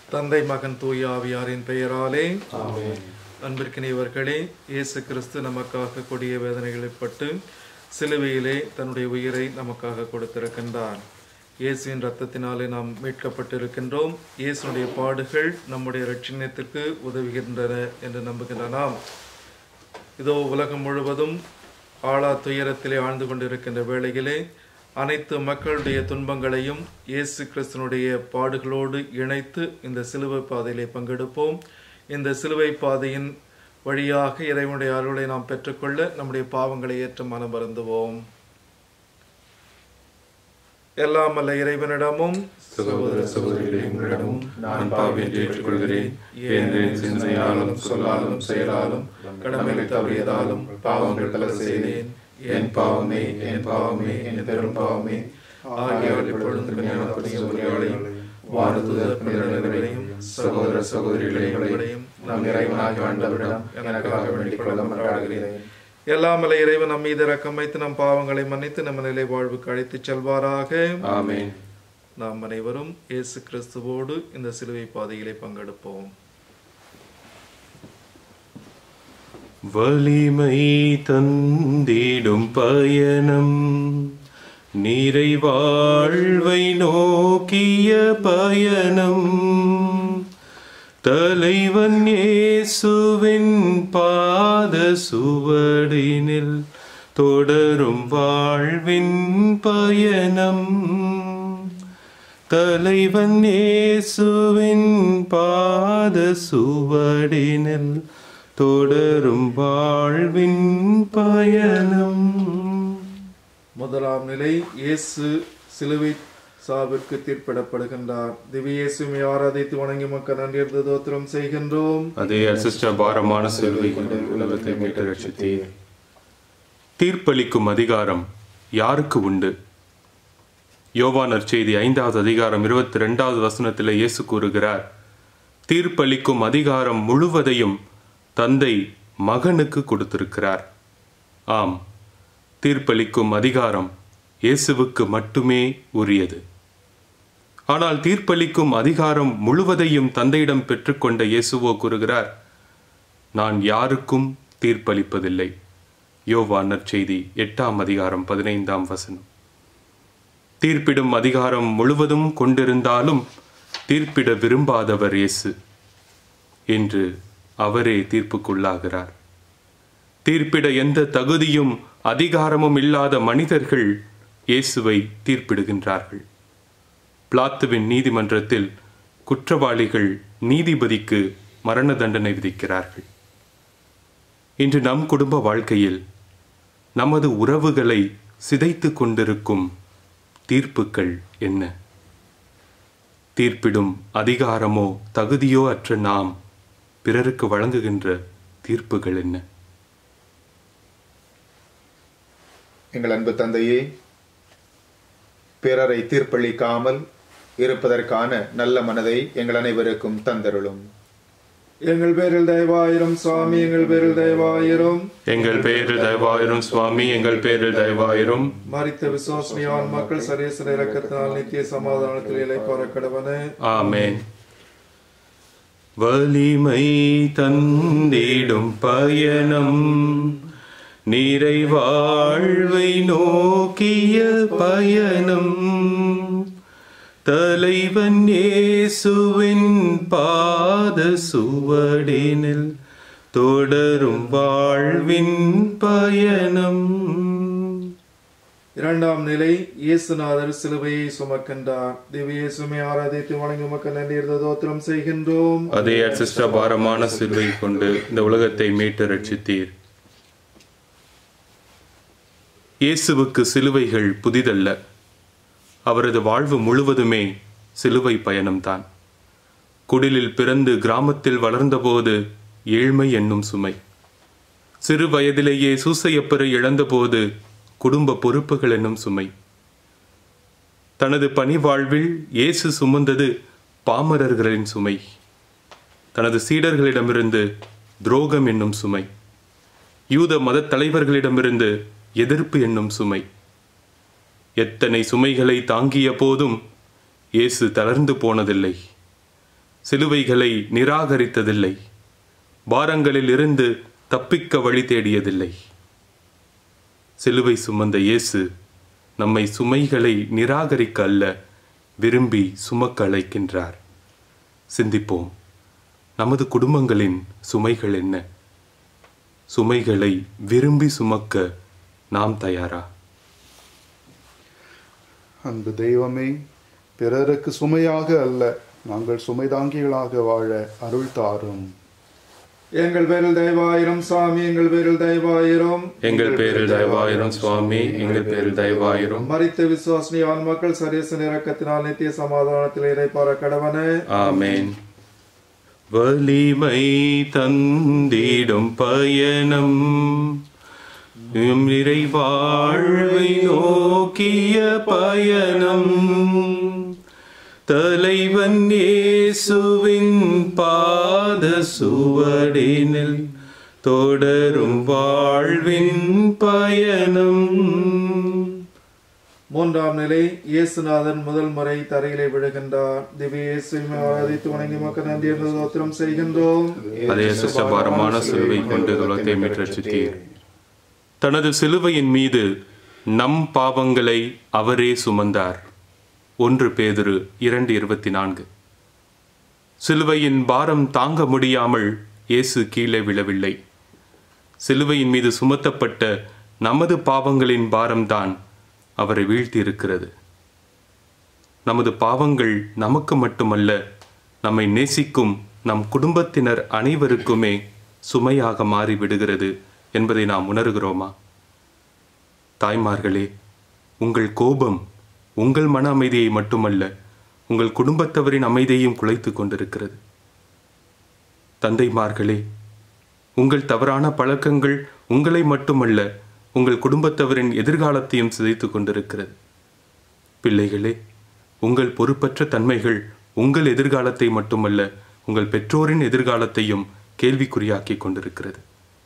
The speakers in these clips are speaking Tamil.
தந்தை மகன் தூய ஆவியாரின் பெயராலே ஆமென். அன்பிற்கினியவர்களே இயேசு கிறிஸ்து நமக்காக கொடிய வேதனைகளைப்பட்டு சிலுவையிலே தன்னுடைய உயிரை நமக்காக கொடுத்திருக்கின்றார் இயேசுவின் ரத்தத்தினாலே நாம் மீட்கப்பட்டிருக்கின்றோம் இயேசுனுடைய பாடுகள் நம்முடைய ரட்சணத்திற்கு உதவுகின்றன என்று நம்புகின்ற நாம் இதோ உலகம் முழுவதும் ஆழா துயரத்திலே ஆழ்ந்து கொண்டிருக்கின்ற வேளையிலே அனைத்து மக்களுடைய துன்பங்களையும் இயேசு கிறிஸ்தனுடைய பாடுகளோடு இணைத்து இந்த சிலுவை பாதையிலே பங்கெடுப்போம் இந்த சிலுவை பாதையின் வழியாக இறைவனுடைய அருளை நாம் பெற்றுக்கொள்ள நம்முடைய பாவங்களை ஏற்ற மனம் வருந்துவோம் எல்லாம் அல்ல இறைவனிடமும் சகோதர சகோதரிகளே உங்களிடமும் நான் பாவியை ஏற்றுக்கொள்கிறேன் ஏனெனில் சிந்தனையாலும் சொல்லாலும் செயலாலும் கடமைகளை தவறியதாலும் பாவங்கள் பல செய்தேன் என் பாவமே என் பாவமே என் பெரும் பாவமே ஆகியவர்கள் எப்பொழுதும் கல்யாணத்தையும் வானதுதர் புனிதர்களையும் சகோதர சகோதரிகளையும் நம் இறைவனாகி ஆண்டவரிடம் எனக்காக வேண்டிக் கொள்ள மன்றாடுகிறேன் எல்லாம் அல்ல இறைவன் நம் மீது இரக்கம் வைத்து நம் பாவங்களை மன்னித்து நம்ம நிலை வாழ்வுக்கு அழைத்துச் செல்வாராக ஆமென் நாம் அனைவரும் இயேசு கிறிஸ்துவோடு இந்த சிலுவை பாதையிலே பங்கெடுப்போம் வலிமை தந்திடும் பயணம் நிறைவாழ்வை நோக்கிய பயணம் தலைவன் இயேசுவின் பாத சுவடினில் தொடரும் வாழ்வின் பயணம் தலைவன் இயேசுவின் பாத சுவடினில் தொடரும் வாழ்வின் பயணம் முதலாம் நிலை இயேசு சிலுவை சாவிற்கு தீர்ப்பிடப்படுகின்றார் திவ்ய இயேசுவை ஆராதித்து வணங்கி மக்கள் நன்றியர்ந்த தோத்திரம் செய்கின்றோம் அதே அசிஷ்ட பாரமான சிலுவை கொண்டு உலகத்தை மீட்டு ரட்சித்தீர் தீர்ப்பளிக்கும் அதிகாரம் யாருக்கு உண்டு யோவானர் செய்தி ஐந்தாவது அதிகாரம் இருபத்தி ரெண்டாவது வசனத்தில் இயேசு கூறுகிறார் தீர்ப்பளிக்கும் அதிகாரம் முழுவதையும் தந்தை மகனுக்கு கொடுத்திருக்கிறார் ஆம் தீர்ப்பளிக்கும் அதிகாரம் இயேசுவுக்கு மட்டுமே உரியது ஆனால் தீர்ப்பளிக்கும் அதிகாரம் முழுவதையும் தந்தையிடம் பெற்றுக்கொண்ட இயேசுவோ கூறுகிறார் நான் யாருக்கும் தீர்ப்பளிப்பதில்லை யோவான் நற்செய்தி எட்டாம் அதிகாரம் பதினைந்தாம் வசனம் தீர்ப்பிடும் அதிகாரம் முழுவதும் கொண்டிருந்தாலும் தீர்ப்பிட விரும்பாதவர் இயேசு என்று அவரே தீர்ப்புக்குள்ளாகிறார் தீர்ப்பிட எந்த தகுதியும் அதிகாரமும் இல்லாத மனிதர்கள் இயேசுவை தீர்ப்பிடுகின்றார்கள் பிளாத்துவின் நீதிமன்றத்தில் குற்றவாளிகள் நீதிபதிக்கு மரண தண்டனை விதிக்கிறார்கள் இன்று நம் குடும்ப வாழ்க்கையில் நமது உறவுகளை சிதைத்து கொண்டிருக்கும் தீர்ப்புகள் என்ன தீர்ப்பிடும் அதிகாரமோ தகுதியோ அற்ற நாம் பிறருக்கு வழங்குகின்ற தீர்ப்புகள் என்ன எங்கள் அன்பு தந்தையே பிறரை தீர்ப்பளிக்காமல் இருப்பதற்கான நல்ல மனதை எங்கள் அனைவருக்கும் தந்தருளும் எங்கள் பேரில் தயவாயிரும் சுவாமி எங்கள் பேரில் தயவாயிரும் எங்கள் பேரில் தயவாயிரும் சுவாமி எங்கள் பேரில் தயவாயிரும் மறித்த விசுவாசனியான் மக்கள் சரீசர இறக்கத்தினால் நித்திய சமாதானத்தில் இலைப்பார கடவன ஆமென் வலிமை தந்திடும் பயணம் நிறைவாழ்வை நோக்கிய பயணம் தலைவன் இயேசுவின் பாத சுவடினில் தொடரும் வாழ்வின் பயணம் இரண்டாம் நிலை இயேசுநாதர் சிலுவையை சுமக்கின்றார் திவ்ய இயேசுமை ஆராதித்து வணங்கி மக்கள் நன்றியர்ந்த தோத்திரம் செய்கின்றோம் அதே அசிஷ்ட பாரமான சிலுவை கொண்டு இந்த உலகத்தை மீட்டு ரட்சித்தீர் இயேசுவுக்கு சிலுவைகள் புதிதல்ல அவரது வாழ்வு முழுவதுமே சிலுவை பயணம்தான் குடிலில் பிறந்து கிராமத்தில் வளர்ந்தபோது ஏழ்மை என்னும் சுமை சிறு வயதிலேயே சூசையப்பரை இழந்தபோது குடும்ப பொறுப்புகள் என்னும் சுமை தனது பணி வாழ்வில் இயேசு சுமந்தது பாமரர்களின் சுமை தனது சீடர்களிடமிருந்து துரோகம் என்னும் சுமை யூத மதத் தலைவர்களிடமிருந்து எதிர்ப்பு என்னும் சுமை எத்தனை சுமைகளை தாங்கிய போதும் இயேசு தளர்ந்து போனதில்லை சிலுவைகளை நிராகரித்ததில்லை பாரங்களில் இருந்து தப்பிக்க வழி தேடியதில்லை சிலுவை சுமந்த இயேசு நம்மை சுமைகளை நிராகரிக்க அல்ல விரும்பி சுமக்க அழைக்கின்றார் சிந்திப்போம் நமது குடும்பங்களின் சுமைகள் என்ன சுமைகளை விரும்பி சுமக்க நாம் தயாரா அன்பு தெய்வமே பிறருக்கு சுமையாக அல்ல நாங்கள் சுமைதாங்கிகளாக வாழ அருள் தாரும் எங்கள் பேரில் தயவாயிரம் சாமி எங்கள் பேரில் தயவாயிரம் எங்கள் பேரில் தயவாயிரும் சுவாமி எங்கள் பேரில் தயவாயிரும் மரித்த விசுவாசினி ஆன்மக்கள் சரீசன் இறக்கத்தினால் நித்திய சமாதானத்தில் இறைப்பார கடவனே ஆமென் வலிமை தந்திடும் பயணம் எம் நிறைவாழ்வை நோக்கிய பயணம் தலைவன் இயேசுவின் பாத சுவடினில் தொடரும் வாழ்வின் பயணம் மூன்றாம் நிலை இயேசுநாதன் முதல் முறை தரையிலே விழுகின்றார் திவ்ய இயேசுவை ஆராதித்து வணங்கி மக்கள் நன்றி என்று தோத்திரம் செய்கின்றோம் அதே சிஷ்டபாரமான சிலுவை கொண்டு உலகத்தை மீட்டரட்சித்தீர் தனது சிலுவையின் மீது நம் பாவங்களை அவரே சுமந்தார் ஒன்று பேதுரு இரண்டு இருபத்தி நான்கு சிலுவையின் பாரம் தாங்க முடியாமல் இயேசு கீழே விழவில்லை சிலுவையின் மீது சுமத்தப்பட்ட நமது பாவங்களின் பாரம்தான் அவரை வீழ்த்தியிருக்கிறது நமது பாவங்கள் நமக்கு மட்டுமல்ல நம்மை நேசிக்கும் நம் குடும்பத்தினர் அனைவருக்குமே சுமையாக மாறி விடுகிறது என்பதை நாம் உணர்கிறோமா தாய்மார்களே உங்கள் கோபம் உங்கள் மன அமைதியை மட்டுமல்ல உங்கள் குடும்பத்தவரின் அமைதியையும் குலைத்து கொண்டிருக்கிறது தந்தைமார்களே உங்கள் தவறான பழக்கங்கள் உங்களை மட்டுமல்ல உங்கள் குடும்பத்தவரின் எதிர்காலத்தையும் சிதைத்து கொண்டிருக்கிறது பிள்ளைகளே உங்கள் பொறுப்பற்ற தன்மைகள் உங்கள் எதிர்காலத்தை மட்டுமல்ல உங்கள் பெற்றோரின் எதிர்காலத்தையும் கேள்விக்குறியாக்கி கொண்டிருக்கிறது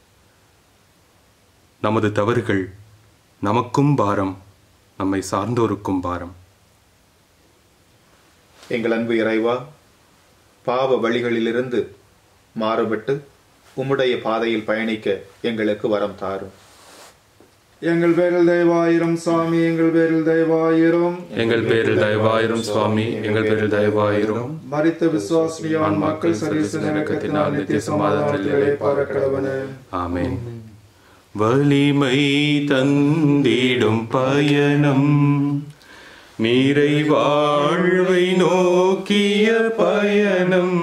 நமது தவறுகள் நமக்கும் பாரம் நம்மை சார்ந்தோருக்கும் பாரம் எங்கள் அன்பு இறைவா பாவ வழிகளிலிருந்து மாறுபட்டு உம்முடைய பாதையில் பயணிக்க எங்களுக்கு வரம் தாரும் எங்கள் பேரில் தயவாயிரம் சாமி எங்கள் பேரில் தயவாயிரம் எங்கள் பேரில் தயவாயிரும் சுவாமி எங்கள் பேரில் தயவாயிரும் மரித்த விசுவாசினியான் மக்கள் சரீசன் இறக்கத்தினால் நித்திய சமாதானத்தில் இறைப்பார கடவனே ஆமென் வலிமை தந்திடும் பயணம் நீரை வாழ்வை நோக்கிய பயணம்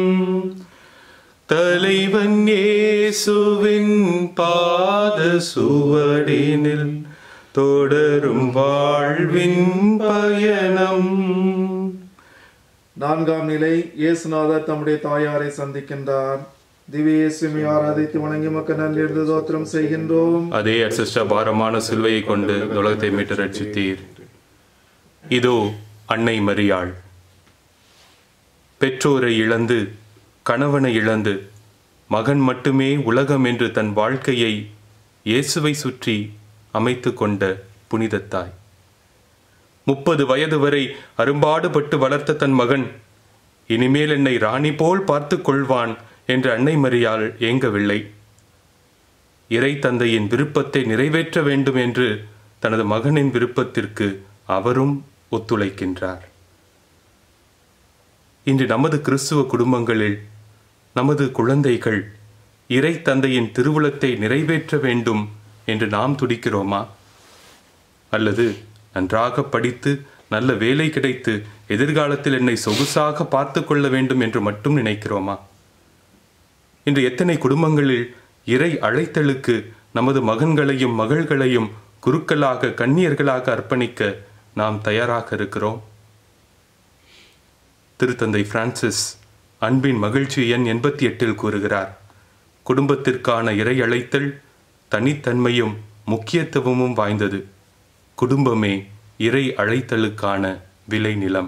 தலைவன் இயேசுவின் பாத சுவடினில் தொடரும் வாழ்வின் பயணம் நான்காம் நிலை இயேசுநாதர் தம்முடைய தாயாரை சந்திக்கின்றார் திவ்ய இயேசுவை ஆராதித்து வணங்கி மக்கள் நன்றி என்று தோத்திரம் செய்கின்றோம் அதே அசிஷ்ட பாரமான சிலுவையை கொண்டு இந்த உலகத்தை மீட்டு ரட்சித்தீர் இதோ அன்னை மரியாள் பெற்றோரை இழந்து கணவனை இழந்து மகன் மட்டுமே உலகம் என்று தன் வாழ்க்கையை இயேசுவை சுற்றி அமைத்து கொண்ட புனித தாய் முப்பது வயது வரை அரும்பாடுபட்டு வளர்த்த தன் மகன் இனிமேல் என்னை ராணி போல் பார்த்து கொள்வான் என்று அன்னை மரியாள் ஏங்கவில்லை இறை தந்தையின் விருப்பத்தை நிறைவேற்ற வேண்டும் என்று தனது மகனின் விருப்பத்திற்கு அவரும் ஒத்துழைக்கின்றார் இன்று நமது கிறிஸ்துவ குடும்பங்களில் நமது குழந்தைகள் இறை தந்தையின் திருவுளத்தை நிறைவேற்ற வேண்டும் என்று நாம் துடிக்கிறோமா அல்லது நன்றாக படித்து நல்ல வேலை கிடைத்து எதிர்காலத்தில் என்னை சொகுசாக பார்த்து கொள்ள வேண்டும் என்று மட்டும் நினைக்கிறோமா இன்று எத்தனை குடும்பங்களில் இறை அழைத்தலுக்கு நமது மகன்களையும் மகள்களையும் குருக்களாக கன்னியர்களாக அர்ப்பணிக்க நாம் தயாராக இருக்கிறோம் திருத்தந்தை பிரான்சிஸ் அன்பின் மகிழ்ச்சி எண் எண்பத்தி எட்டில் கூறுகிறார் குடும்பத்திற்கான இறை அழைத்தல் தனித்தன்மையும் முக்கியத்துவமும் வாய்ந்தது குடும்பமே இறை அழைத்தலுக்கான விளை நிலம்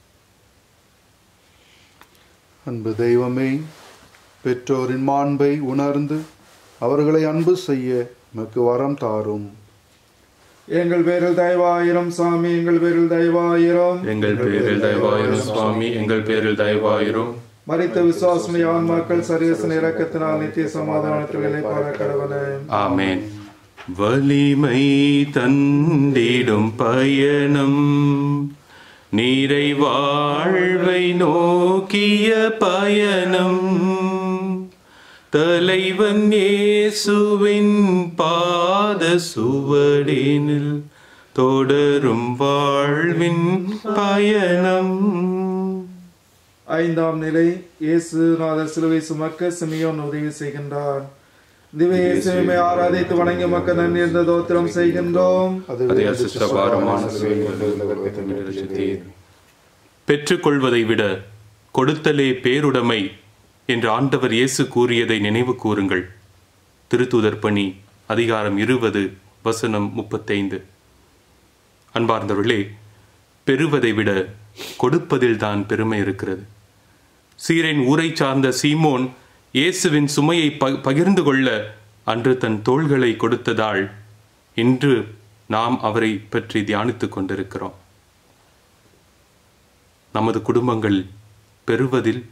அன்பு தெய்வமே பெற்றோரின் மாண்பை உணர்ந்து அவர்களை அன்பு செய்ய எமக்கு வரம் தாரும் எங்கள் பேரில் தயவாயிரம் சாமி எங்கள் பேரில் தயவாயிரம் எங்கள் பேரில் தயவாயிரும் சுவாமி எங்கள் பேரில் தயவாயிரும் மரித்த விசுவாசமுடைய ஆன்மாக்கள் சர்வேசன இரக்கத்தினால் நித்திய சமாதானத்தில் இழைப்பார கடவனே ஆமென் வலிமை தந்திடும் பயணம் நீரை வாழ்வை நோக்கிய பயணம் தலைவன் இயேசுவின் பாத சுவடினில் தொடரும் வாழ்வின் பயணம் ஐந்தாம் நிலை இயேசு நாதர் சிலுவை சுமக்க சிமியோன் உதவி செய்கின்றார் திவ்ய இயேசுவை ஆராதித்து வணங்கி மக்கள் நன்றி என்ற தோத்திரம் செய்கின்றோம் அதை அசிஷ்டபாரமான பெற்றுக்கொள்வதை விட கொடுத்தலே பேருடைமை என்று ஆண்டவர் இயேசு கூறியதை நினைவு கூறுங்கள் திருத்தூதர் பணி அதிகாரம் இருபது வசனம் முப்பத்தைந்து அன்பார்ந்தவர்களே பெறுவதை விட கொடுப்பதில்தான் பெருமை இருக்கிறது சீரின் ஊரை சார்ந்த சீமோன் இயேசுவின் சுமையை ப- பகிர்ந்து கொள்ள அன்று தன் தோள்களை கொடுத்ததால் இன்று நாம் அவரை பற்றி தியானித்துக் கொண்டிருக்கிறோம் நமது குடும்பங்கள் பெறுவதில்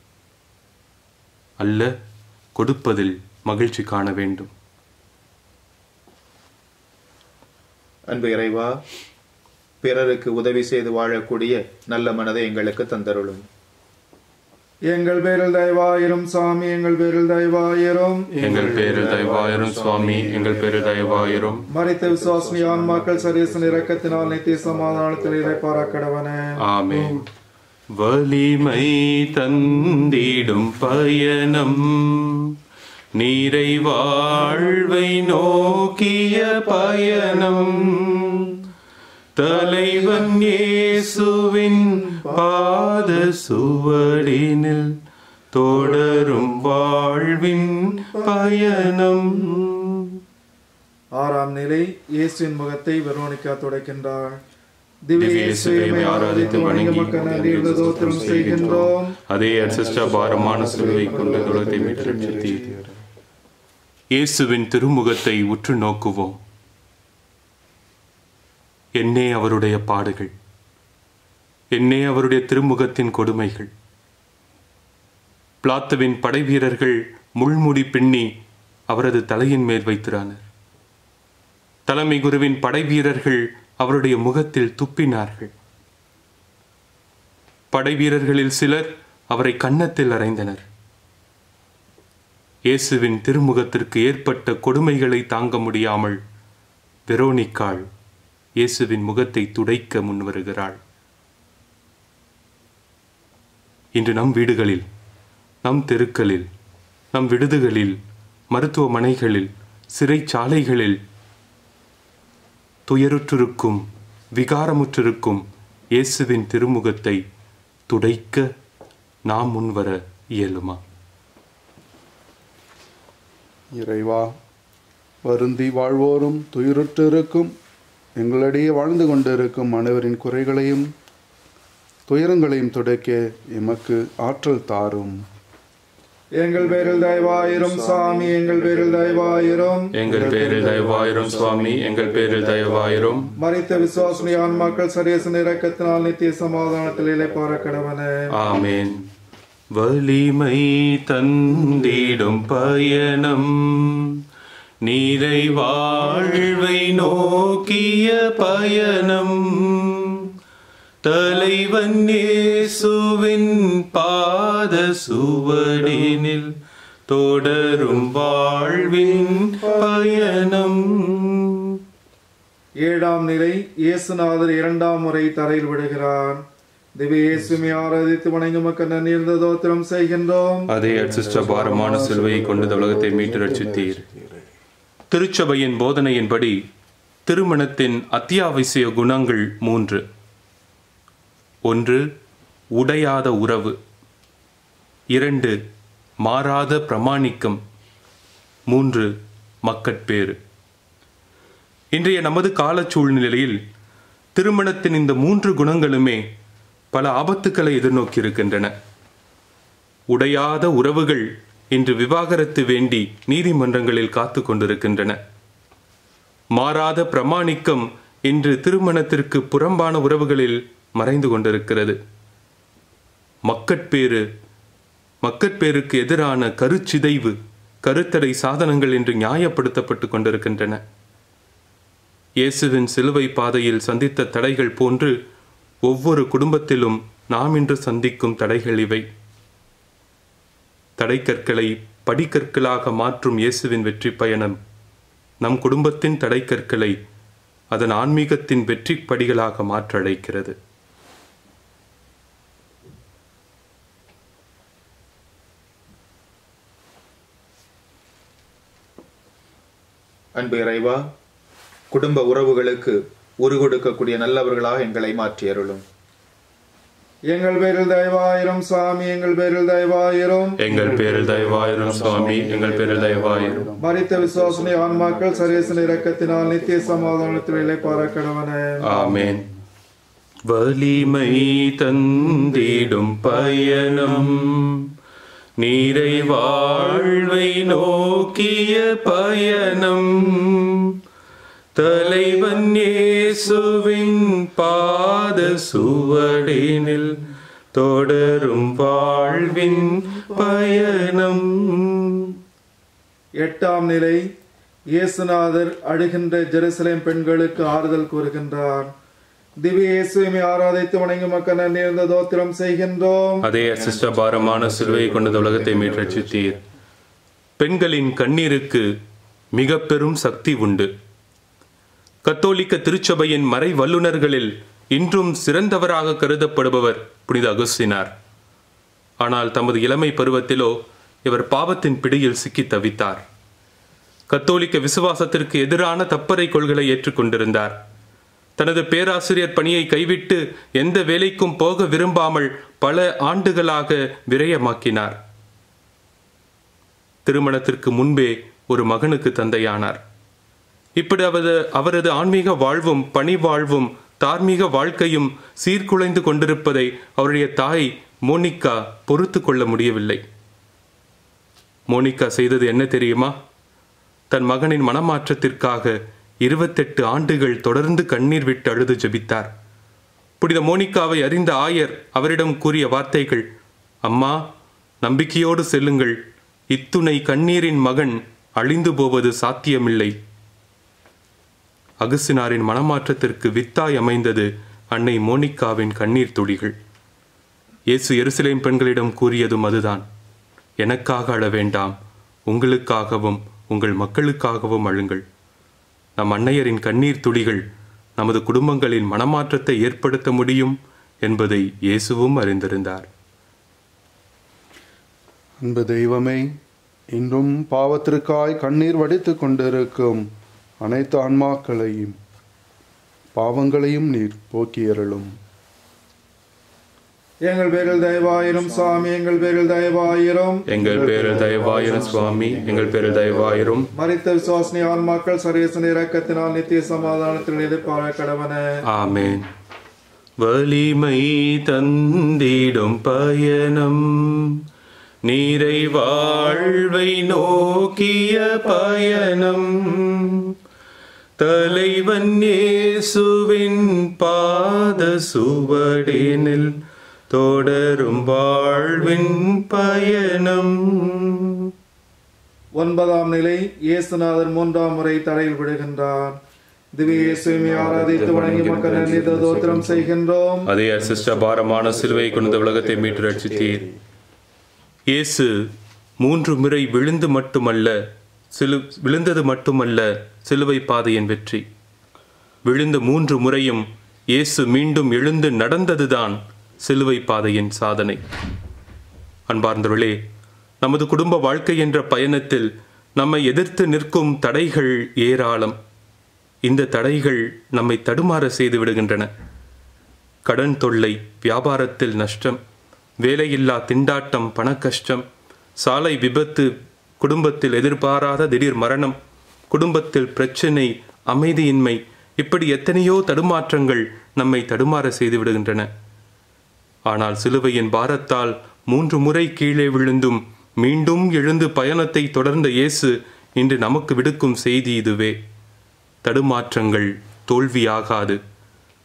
அல்ல கொடுப்பதில் மகிழ்ச்சி காண வேண்டும் அன்பு இறைவா பிறருக்கு உதவி செய்து வாழக்கூடிய நல்ல மனதை எங்களுக்கு தந்தருளும் எங்கள் பேரில் தயவாயிரும் சாமி எங்கள் பேரில் தயவாயிரும் எங்கள் பேரில் தயவாயிரும் சுவாமி எங்கள் பேரில் தயவாயிரும் மறித்த விசுவாசமி ஆன்மாக்கள் சர்வேசன இரக்கத்தினால் நித்திய சமாதானத்தில் இழைப்பார கடவனே ஆமென் வலிமை தந்திடும் பயணம் நீரை வாழ்வை நோக்கிய பயணம் தலைவன் இயேசுவின் பாத சுவடினில் தொடரும் வாழ்வின் பயணம் ஆறாம் நிலை இயேசுவின் முகத்தை வெரோனிக்கா துடைக்கின்றார் திவ்ய திவ்ய இயேசுவை இயேசுவை ஆராதித்து வணங்கி மக்கள் நன்றி என்ற தோத்திரம் செய்கின்றோம் அதே அசிஷ்ட பாரமான சிலுவை கொண்டு உலகத்தை மீட்டெடுத்தீர் இயேசுவின் திருமுகத்தை உற்று நோக்குவோம் என்னே அவருடைய பாடுகள் என்னே அவருடைய திருமுகத்தின் கொடுமைகள் பிளாத்துவின் படை வீரர்கள் முள்முடி பின்னி அவரது தலையின் மேல் வைத்திரானர் தலைமை குருவின் படை வீரர்கள் அவருடைய முகத்தில் துப்பினார்கள் படை வீரர்களில் சிலர் அவரை கன்னத்தில் அறைந்தனர் இயேசுவின் திருமுகத்திற்கு ஏற்பட்ட கொடுமைகளை தாங்க முடியாமல் வெரோனிக்காள் இயேசுவின் முகத்தை துடைக்க முன்வருகிறாள் இன்று நம் வீடுகளில் நம் தெருக்களில் நம் விடுதிகளில் மருத்துவமனைகளில் சிறைச்சாலைகளில் துயருற்றிருக்கும் விகாரமுற்றிருக்கும் இயேசுவின் திருமுகத்தை துடைக்க நாம் முன்வர இயலுமா இறைவா வருந்தி வாழ்வோரும் துயருற்றிருக்கும் எங்களிடையே வாழ்ந்து கொண்டிருக்கும் அனைவரின் குறைகளையும் துயரங்களையும் துடைக்க எமக்கு ஆற்றல் தாரும் எங்கள் பேரில் தயவாயிரும் சாமி எங்கள் பேரில் தயவாயிரும் எங்கள் பேரில் தயவாயிரும் சுவாமி எங்கள் பேரில் தயவாயிரும் மறித்த விசுவாசனி ஆன்மாக்கள் சரியசன இரக்கத்தினால் நித்திய சமாதானத்தில் இழைப்பார கடவனே ஆமேன் வலிமை தந்திடும் பயணம் நீரை வாழ்வை நோக்கிய பயணம் தலைவன் இயேசுவின் பாத சுவடினில் தொடரும் வாழ்வின் பயணம் ஏழாம் நிலை இயேசுநாதர் இரண்டாம் முறை தரையில் விடுகிறார் திவ்ய இயேசுமை ஆராதித்து வணங்கி மக்கள் நன்னீர்ந்த தோத்திரம் செய்கின்றோம் அதே அச்சிஷ்ட பாரமான சிலுவையை கொண்டு இந்த உலகத்தை மீட்டு ரட்சித்தீர் திருச்சபையின் போதனையின்படி திருமணத்தின் அத்தியாவசிய குணங்கள் மூன்று ஒன்று உடையாத உறவு இரண்டு மாறாத பிரமாணிக்கம் மூன்று மக்கட்பேறு இன்றைய நமது கால சூழ்நிலையில் திருமணத்தின் இந்த மூன்று குணங்களுமே பல ஆபத்துக்களை எதிர்நோக்கி இருக்கின்றன உடையாத உறவுகள் இன்று விவாகரத்து வேண்டி நீதிமன்றங்களில் காத்து கொண்டிருக்கின்றன மாறாத பிரமாணிக்கம் இன்று திருமணத்திற்கு புறம்பான உறவுகளில் மறைந்து கொண்டிருக்கிறது மக்கட்பேறு மக்கட்பேருக்கு எதிரான கருச்சிதைவு கருத்தடை சாதனங்கள் என்று நியாயப்படுத்தப்பட்டு கொண்டிருக்கின்றன இயேசுவின் சிலுவை பாதையில் சந்தித்த தடைகள் போன்று ஒவ்வொரு குடும்பத்திலும் நாம் இன்று சந்திக்கும் தடைகள் இவை தடைக்கற்களை படிக்கற்களாக மாற்றும் இயேசுவின் வெற்றி பயணம் நம் குடும்பத்தின் தடைக்கற்களை அதன் ஆன்மீகத்தின் வெற்றி படிகளாக மாற்ற அழைக்கிறது அன்பு இறைவா குடும்ப உறவுகளுக்கு உரு கொடுக்கக்கூடிய நல்லவர்களாக எங்களை மாற்றி அருளும் எங்கள் பேரில் தயவாயிரும் சாமி எங்கள் பேரில் தயவாயிரும் எங்கள் பேரில் தயவாயிரும் சுவாமி எங்கள் பேரில் தயவாயிரும் மரித்த விசுவாசனை ஆன்மாக்கள் சரேசன இரக்கத்தினால் நித்திய சமாதானத்தில் இழைப்பார கடவன ஆமென் வலிமை தந்திடும் பயணம் நீரை வாழ்வை நோக்கிய பயணம் தலைவன் இயேசுவின் பாத சுவடினில் தொடரும் வாழ்வின் பயணம் எட்டாம் நிலை இயேசுநாதர் அழுகின்ற ஜெருசலேம் பெண்களுக்கு ஆறுதல் கூறுகின்றார் திவ்ய இயேசுவை ஆராதித்து வணங்கி மக்கள் நன்றியிருந்த தோத்திரம் செய்கின்றோம் அதே அசிஷ்ட பாரமான சிலுவையை கொண்டது உலகத்தை மீட்டச்சித்தீர் பெண்களின் கண்ணீருக்கு மிக பெரும் சக்தி உண்டு கத்தோலிக்க திருச்சபையின் மறை வல்லுநர்களில் இன்றும் சிறந்தவராக கருதப்படுபவர் புனித அகுஸ்தினார் ஆனால் தமது இளமை பருவத்திலோ இவர் பாவத்தின் பிடியில் சிக்கி தவித்தார் கத்தோலிக்க விசுவாசத்திற்கு எதிரான தப்பறை கொள்களை ஏற்றுக்கொண்டிருந்தார் தனது பேராசிரியர் பணியை கைவிட்டு எந்த வேலைக்கும் போக விரும்பாமல் பல ஆண்டுகளாக விரயமாக்கினார் திருமணத்திற்கு முன்பே ஒரு மகனுக்கு தந்தையானார் இப்படி அவரது அவரது ஆன்மீக வாழ்வும் பணி வாழ்வும் தார்மீக வாழ்க்கையும் சீர்குலைந்து கொண்டிருப்பதை அவருடைய தாய் மோனிகா பொறுத்து கொள்ள முடியவில்லை மோனிகா செய்தது என்ன தெரியுமா தன் மகனின் மனமாற்றத்திற்காக இருபத்தெட்டு ஆண்டுகள் தொடர்ந்து கண்ணீர் விட்டு அழுது ஜெபித்தார் புனித மோனிகாவை அறிந்த ஆயர் அவரிடம் கூறிய வார்த்தைகள் அம்மா நம்பிக்கையோடு செல்லுங்கள் இத்துணை கண்ணீரின் மகன் அழிந்து போவது சாத்தியமில்லை அகசினாரின் மனமாற்றத்திற்கு வித்தாய் அமைந்தது அன்னை மோனிகாவின் கண்ணீர் துளிகள் இயேசு எருசலேம் பெண்களிடம் கூறியதும் அதுதான் எனக்காக அழ வேண்டாம் உங்களுக்காகவும் உங்கள் மக்களுக்காகவும் அழுங்கள் நம் அன்னையரின் கண்ணீர் துளிகள் நமது குடும்பங்களின் மனமாற்றத்தை ஏற்படுத்த முடியும் என்பதை இயேசுவும் அறிந்திருந்தார் அன்பு தெய்வமே இன்றும் பாவத்திற்காய் கண்ணீர் வடித்துக் கொண்டிருக்கும் அனைத்து ஆன்மாக்களையும் பாவங்களையும் நீர் போக்கியருளும் எங்கள் பேரில் தயவாயிரும் சாமி எங்கள் பேரில் தயவாயிரும் எங்கள் பேரில் தயவாயிரும் சுவாமி எங்கள் பேரில் தயவாயிரும் மரித்த விசுவாசனி ஆன்மாக்கள் சரேசன இரக்கத்தினால் நித்திய சமாதானத்தில் இழைப்பார கடவன ஆமென் வலிமை தந்திடும் பயணம் நீரை வாழ்வை நோக்கிய பயணம் தலைவன் இயேசுவின் பாத சுவடினில் தொடரும் வாழ்வின் பயணம் ஒன்பதாம் நிலை இயேசுநாதர் மூன்றாம் முறை தரையில் விடுகின்றார் திவ்ய இயேசுவை ஆராதித்து வணங்கி மக்கள் நன்றித தோத்திரம் செய்கின்றோம் அதே அசிஷ்ட பாரமான சிலுவை கொண்ட உலகத்தை மீட்டு ரட்சித்தீர் இயேசு மூன்று முறை விழுந்து மட்டுமல்ல சிலு விழுந்தது மட்டுமல்ல சிலுவை பாதையின் வெற்றி விழுந்த மூன்று முறையும் இயேசு மீண்டும் எழுந்து நடந்ததுதான் சிலுவை பாதையின் சாதனை அன்பார்ந்தவர்களே நமது குடும்ப வாழ்க்கை என்ற பயணத்தில் நம்மை எதிர்த்து நிற்கும் தடைகள் ஏராளம் இந்த தடைகள் நம்மை தடுமாற செய்து விடுகின்றன கடன் தொல்லை வியாபாரத்தில் நஷ்டம் வேலையில்லா திண்டாட்டம் பணக்கஷ்டம் சாலை விபத்து குடும்பத்தில் எதிர்பாராத திடீர் மரணம் குடும்பத்தில் பிரச்சனை அமைதியின்மை இப்படி எத்தனையோ தடுமாற்றங்கள் நம்மை தடுமாற செய்து விடுகின்றன ஆனால் சிலுவையின் பாரத்தால் மூன்று முறை கீழே விழுந்தும் மீண்டும் எழுந்து பயணத்தை தொடர்ந்த இயேசு இன்று நமக்கு விடுக்கும் செய்தி இதுவே தடுமாற்றங்கள் தோல்வியாகாது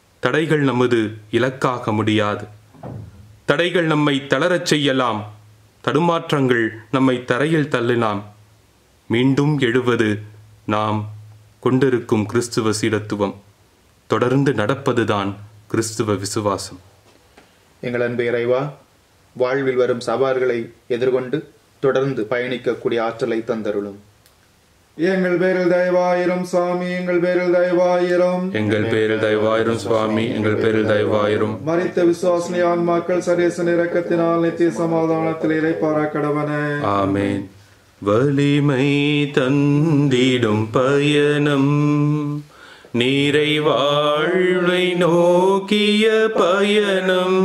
தடைகள் நமது இலக்காக முடியாது தடைகள் நம்மை தளரச் செய்யலாம் தடுமாற்றங்கள் நம்மை தரையில் தள்ளினாம் மீண்டும் எழுவது நாம் கொண்டிருக்கும் கிறிஸ்துவ சீடத்துவம் தொடர்ந்து நடப்பதுதான் கிறிஸ்துவ விசுவாசம் எங்கள் அன்பு இறைவா வாழ்வில் வரும் சவால்களை எதிர்கொண்டு தொடர்ந்து பயணிக்கக்கூடிய ஆற்றலை தந்தருளும் எங்கள் பேரில் தயவாயிரும் சாமி எங்கள் பேரில் தயவாயிரும் எங்கள் பேரில் தயவாயிரும் சுவாமி எங்கள் பேரில் தயவாயிரும் மரித்த விசுவாசனி ஆன்மாக்கள் சரேசன் இரக்கத்தினால் நித்திய சமாதானத்தில் இறைப்பாரா கடவன ஆமேன் வலிமை தந்திடும் பயணம் நீரை வாழ்வை நோக்கிய பயணம்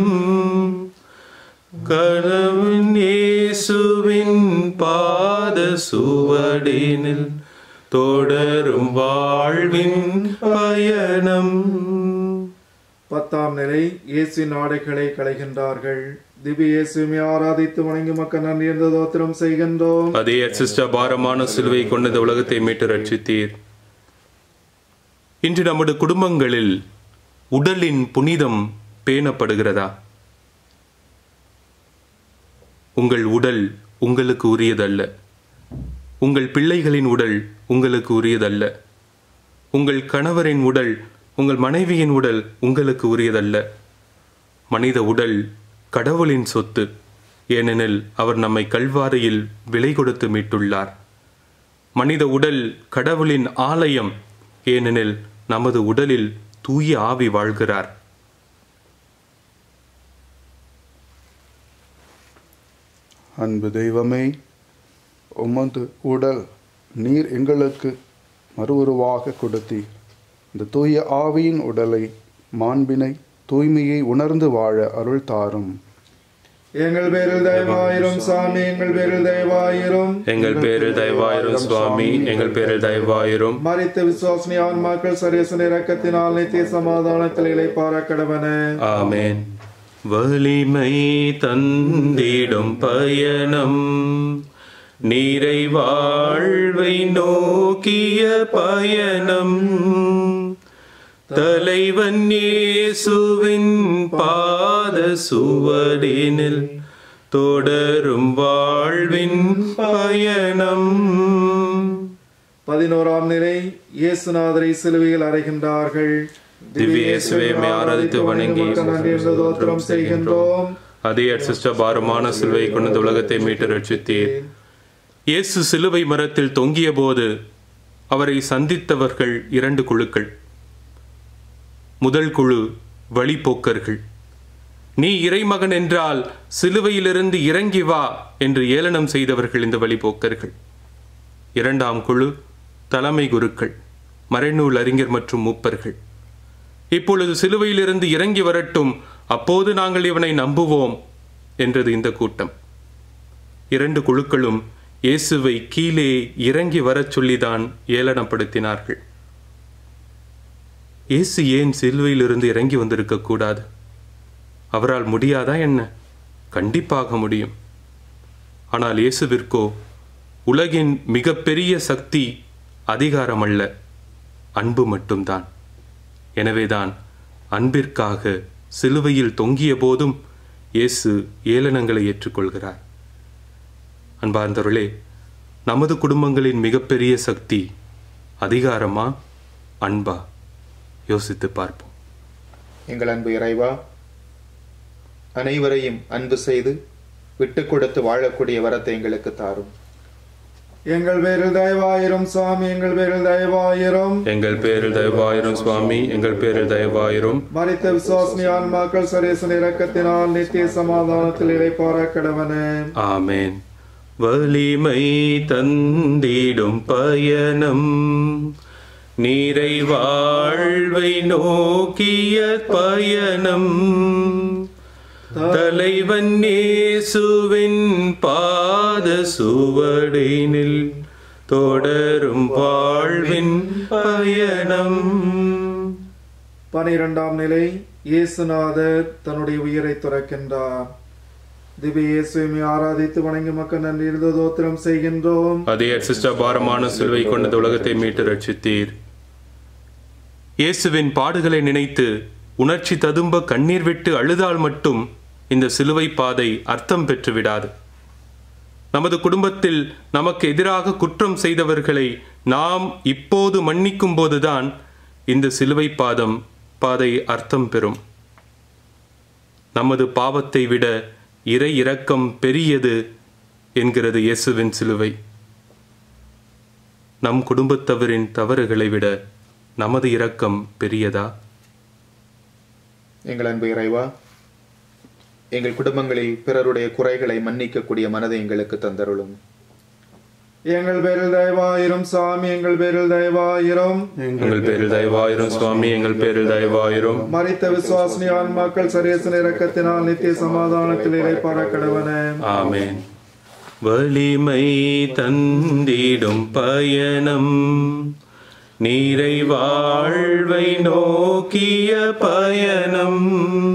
கனவின் இயேசுவின் பாத சுவடினில் தொடரும் வாழ்வின் பயணம் பத்தாம் நிலை இயேசுவின் ஆடைகளை களைகின்றார்கள் திவ்ய இயேசுவை ஆராதித்து வணங்கி மக்கள் நன்றி என்ற தோத்திரம் செய்கின்றோம் அதே அச்சிஷ்ட பாரமான சிலுவை கொண்டு இந்த உலகத்தை மீட்டு ரட்சித்தீர் இன்று நமது குடும்பங்களில் உடலின் புனிதம் பேணப்படுகிறதா உங்கள் உடல் உங்களுக்கு உரியதல்ல உங்கள் பிள்ளைகளின் உடல் உங்களுக்கு உரியதல்ல உங்கள் கணவரின் உடல் உங்கள் மனைவியின் உடல் உங்களுக்கு உரியதல்ல மனித உடல் கடவுளின் சொத்து ஏனெனில் அவர் நம்மை கல்வாரியில் விலை கொடுத்து மீட்டுள்ளார் மனித உடல் கடவுளின் ஆலயம் ஏனெனில் நமது உடலில் தூய ஆவி வாழ்கிறார் அன்பு தெய்வமே உமது உடல் நீர் எங்களுக்கு மறுவுருவாக கொடுத்தீர் இந்த தூய ஆவியின் உடலை மாண்பினை தூய்மையை உணர்ந்து வாழ அருள் தாரும் எங்கள் பேரில் தயவாயிரும் சாமி எங்கள் பேரில் தயவாயிரும் எங்கள் பேரில் தயவாயிரும் சுவாமி எங்கள் பேரில் தயவாயிரும் மரித்த விசுவாசனி ஆன்மாக்கள் சரேசன் இரக்கத்தினால் நித்திய சமாதானத்தில் இளைப்பாரா கடவன ஆமேன் வலிமை தந்திடும் பயணம் நீரை வாழ்வை நோக்கிய பயணம் தலைவன் இயேசுவின் பாத சுவடினில் தொடரும் வாழ்வின் பயணம் பதினோராம் நிலை இயேசுநாதரை சிலுவையில் அறைகின்றார்கள் திவ்ய இயேசுவை உம்மை ஆராதித்து வணங்கி மக்கள் நன்றி என்ற தோத்திரம் செய்கின்றோம் அதே அர்ச்சிஷ்ட பாரமான சிலுவை கொண்டு இந்த உலகத்தை மீட்டு ரட்சித்தீர் இயேசு சிலுவை மரத்தில் தொங்கிய போது அவரை சந்தித்தவர்கள் இரண்டு குழுக்கள் முதல் குழு வழிபோக்கர்கள் நீ இறைமகன் என்றால் சிலுவையிலிருந்து இறங்கி வா என்று ஏளனம் செய்தவர்கள் இந்த வழிபோக்கர்கள் இரண்டாம் குழு தலைமை குருக்கள் மறைநூல் அறிஞர் மற்றும் மூப்பர்கள் இப்பொழுது சிலுவையிலிருந்து இறங்கி வரட்டும் அப்போது நாங்கள் இவனை நம்புவோம் என்றது இந்த கூட்டம் இரண்டு குழுக்களும் இயேசுவை கீழே இறங்கி வரச் சொல்லிதான் ஏளனப்படுத்தினார்கள் இயேசு ஏன் சிலுவையிலிருந்து இறங்கி வந்திருக்க கூடாது அவரால் முடியாதா என்ன கண்டிப்பாக முடியும் ஆனால் இயேசுவிற்கோ உலகின் மிகப்பெரிய சக்தி அதிகாரம் அல்ல அன்பு மட்டும்தான் எனவேதான் அன்பிற்காக சிலுவையில் தொங்கிய போதும் இயேசு ஏளனங்களை ஏற்றுக்கொள்கிறார் அன்பார்ந்தவர்களே நமது குடும்பங்களின் மிகப்பெரிய சக்தி அதிகாரமா அன்பா யோசித்து பார்ப்போம் எங்கள் அன்பு இறைவா அனைவரையும் அன்பு செய்து விட்டு கொடுத்து வாழக்கூடிய வரத்தை எங்களுக்கு தாரும் எங்கள் பேரில் தயவாயிரும் சாமி எங்கள் பேரில் தயவாயிரும் எங்கள் பேரில் தயவாயிரும் சுவாமி எங்கள் பேரில் தயவாயிரும் மரித்த விசுவாசனி ஆன்மாக்கள் சரேசன் இரக்கத்தினால் நித்திய சமாதானத்தில் இளைப்பாரா கடவன ஆமேன் வலிமை தந்திடும் பயணம் நீரை வாழ்வை நோக்கிய பயணம் தலைவன் இயேசுவின் பாத சுவடினில் தொடரும் வாழ்வின் பயணம் பனிரெண்டாம் நிலை இயேசுநாதர் தன்னுடைய உயிரை துறக்கின்றார் திவ்ய இயேசுவை ஆராதித்து வணங்கி மக்கள் நன்றி இருந்த தோத்திரம் செய்கின்றோம் அதே அர்ச்சிஷ்ட பாரமான சிலுவை கொண்டு இந்த உலகத்தை மீட்டு ரட்சித்தீர் இயேசுவின் பாடுகளை நினைத்து உணர்ச்சி ததும்ப கண்ணீர் விட்டு அழுதால் மட்டும் இந்த சிலுவை பாதை அர்த்தம் பெற்று விடாது நமது குடும்பத்தில் நமக்கு எதிராக குற்றம் செய்தவர்களை நாம் இப்போது மன்னிக்கும் போதுதான் இந்த சிலுவை பாதம் பாதை அர்த்தம் பெறும் நமது பாவத்தை விட இறை இரக்கம் பெரியது என்கிறது இயேசுவின் சிலுவை நம் குடும்பத்தவரின் தவறுகளை விட நமது இரக்கம் பெரியதா எங்கள் அன்பு இறைவா எங்கள் குடும்பங்களில் பிறருடைய குறைகளை மன்னிக்கக்கூடிய மனதை எங்களுக்கு தந்தருளும் எங்கள் பேரில் தயவாயிரும் சாமி எங்கள் பேரில் தயவாயிரும் எங்கள் பேரில் தயவாயிரும் சுவாமி எங்கள் பேரில் தயவாயிரும் மறித்த விசுவாசினி ஆன்மாக்கள் சரியசன இரக்கத்தினால் நித்திய சமாதானத்தில் இறைப்பார கடவனே ஆமென் வலிமை தந்திடும் பயணம் நீரை வாழ்வை நோக்கிய பயணம்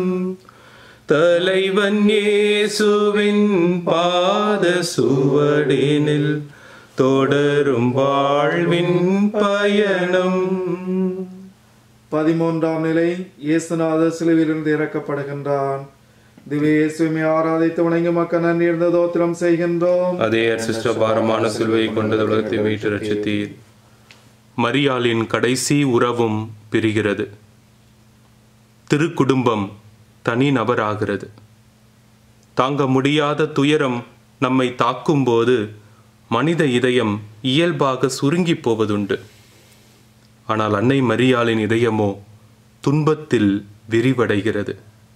தலைவன் இயேசுவின் பாத சுவடினில் தொடரும் வாழ்வின் பயணம் பதிமூன்றாம் நிலை இயேசுநாதர் சிலுவிலிருந்து இறக்கப்படுகின்றான் திவ்ய இயேசுவை ஆராதித்து வணங்கி மக்கள் நன்றி இருந்த தோத்திரம் செய்கின்றோம் அதே சிஸ்ட பாரமான சிலுவை கொண்டது உலகத்தை மீட்டு ரட்சித்தீர் மரியாளின் கடைசி உறவும் பிரிகிறது திருக்குடும்பம் தனி நபராகிறது தாங்க முடியாத துயரம் நம்மை தாக்கும்போது மனித இதயம் இயல்பாக சுருங்கி போவதுண்டு ஆனால் அன்னை மரியாளின் இதயமோ துன்பத்தில் விரிவடைகிறது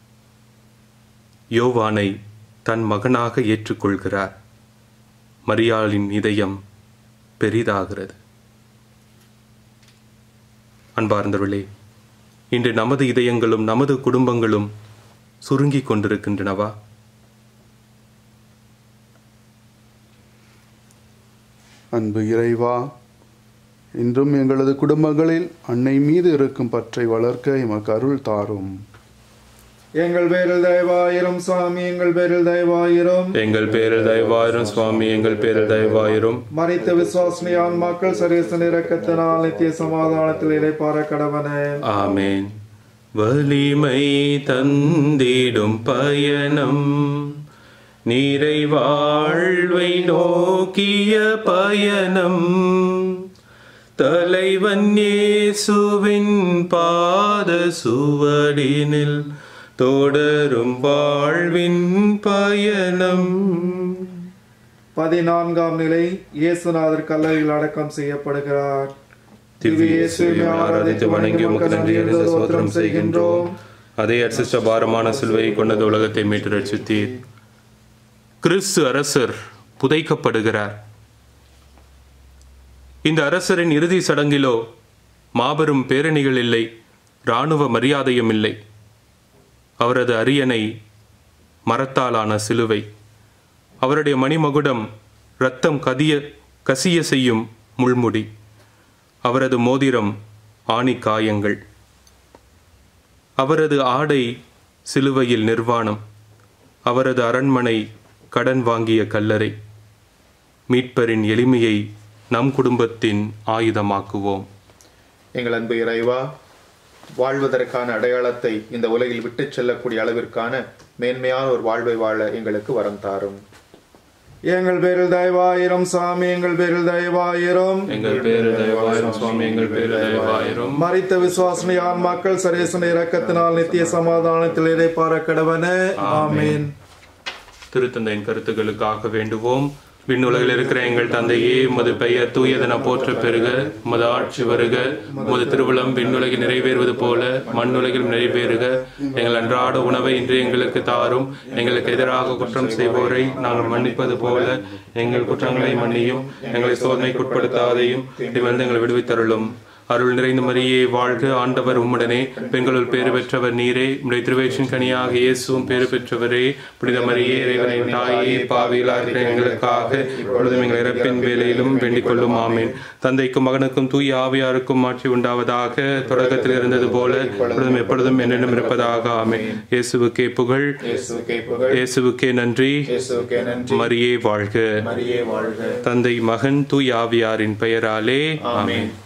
யோவானை தன் மகனாக ஏற்றுக்கொள்கிறார் மரியாளின் இதயம் பெரிதாகிறது அன்பார்ந்தவர்களே இன்று நமது இதயங்களும் நமது குடும்பங்களும் சுருங்கிக் கொண்டிருக்கின்றனவா அன்பு இறைவா இன்றும் எங்களது குடும்பங்களில் அன்னை மீது இருக்கும் பற்றை வளர்க்க எமக்கு அருள் தாரும் எங்கள் பேரில் தயவாயிரும் சாமி எங்கள் பேரில் தயவாயிரும் எங்கள் பேரில் தயவாயிரும் சுவாமி எங்கள் பேரில் தயவாயிரும் மறித்த விசுவாசினி ஆன்மாக்கள் சரியசன இரக்கத்தினால் நித்திய சமாதானத்தில் இறைப்பார கடவனே ஆமேன் வலிமை தந்திடும் பயணம் நீரை வாழ்வை நோக்கிய பயணம் தலைவன் இயேசுவின் பாத சுவடினில் தொடரும் வாழ்வின் பயணம் பதினான்காம் நிலை இயேசுநாதர் கல்லறையில் அடக்கம் செய்யப்படுகிறார் திவ்ய இயேசுவை ஆராதித்து வணங்கி உமக்கு நன்றி அறிந்த சோத்திரம் செய்கின்றோம் அதே அர்சிஷ்ட பாரமான சிலுவையை கொண்டது உலகத்தை மீட்டு ரட்சித்தீர் கிறிஸ்து அரசர் புதைக்கப்படுகிறார் இந்த அரசரின் இறுதி சடங்கிலோ மாபெரும் பேரணிகள் இல்லை இராணுவ மரியாதையும் இல்லை அவரது அரியணை மரத்தாலான சிலுவை அவருடைய மணிமகுடம் இரத்தம் கதிய கசிய செய்யும் முள்முடி அவரது மோதிரம் ஆணி காயங்கள் அவரது ஆடை சிலுவையில் நிர்வாணம் அவரது அரண்மனை கடன் வாங்கிய கல்லறை மீட்பரின் எளிமையை நம் குடும்பத்தின் ஆயுதமாக்குவோம் எங்கள் அன்பு இறைவா வாழ்வதற்கான அடையாளத்தை இந்த உலகில் விட்டுச் செல்லக்கூடிய அளவிற்கான மேன்மையான ஒரு வாழ்வை வாழ எங்களுக்கு வரம் தாரும் எங்கள் பேரில் தயவாயிரும் சாமி எங்கள் பேரில் தயவாயிரும் எங்கள் பேரு தயவாயிரும் சுவாமி எங்கள் பேரு தயவாயிரும் மறித்த விசுவாசனை ஆன்மாக்கள் சரேசன இரக்கத்தினால் நித்திய சமாதானத்தில் இறைப்பார கடவனே ஆமீன் திருத்தந்தையின் கருத்துக்களுக்காக வேண்டுவோம் விண்ணுலகில் இருக்கிற எங்கள் தந்தையே உமது பெயர் தூயதென போற்ற பெறுக உமது ஆட்சி வருக உமது திருவிழம் விண்ணுலகில் நிறைவேறுவது போல மண்ணுலகில் நிறைவேறுக எங்கள் அன்றாட உணவை இன்று எங்களுக்கு தாரும் எங்களுக்கு எதிராக குற்றம் செய்வோரை நாங்கள் மன்னிப்பது போல எங்கள் குற்றங்களை மன்னியும் எங்களை சோதனைக்குட்படுத்தாதையும் வந்து எங்களை விடுவித்தருளும் அருள் நிறைந்த மரியே வாழ்க ஆண்டவர் உம்முடனே பெண்களுள் பேறு பெற்றவர் நீரே உடைய திருவேஷன் கனியாக இயேசுவும் பேறு பெற்றவரே புனித மரியே இறைவனின் தாயே பாவியிலா இருக்கிற எங்களுக்காக இப்பொழுதும் எங்கள் இறப்பின் வேலையிலும் வேண்டிக் கொள்ளும் ஆமீன் தந்தைக்கும் மகனுக்கும் தூய ஆவியாருக்கும் ஆட்சி உண்டாவதாக தொடக்கத்தில் இருந்தது போல இப்பொழுதும் எப்பொழுதும் என்னென்னும் இருப்பதாக ஆமீன் இயேசுவுக்கே புகழ் இயேசுவுக்கே புகழ் இயேசுவுக்கே நன்றி இயேசுவுக்கே நன்றி மரியே வாழ்க மரியே வாழ்க தந்தை மகன் தூய் ஆவியாரின் பெயராலே ஆமென்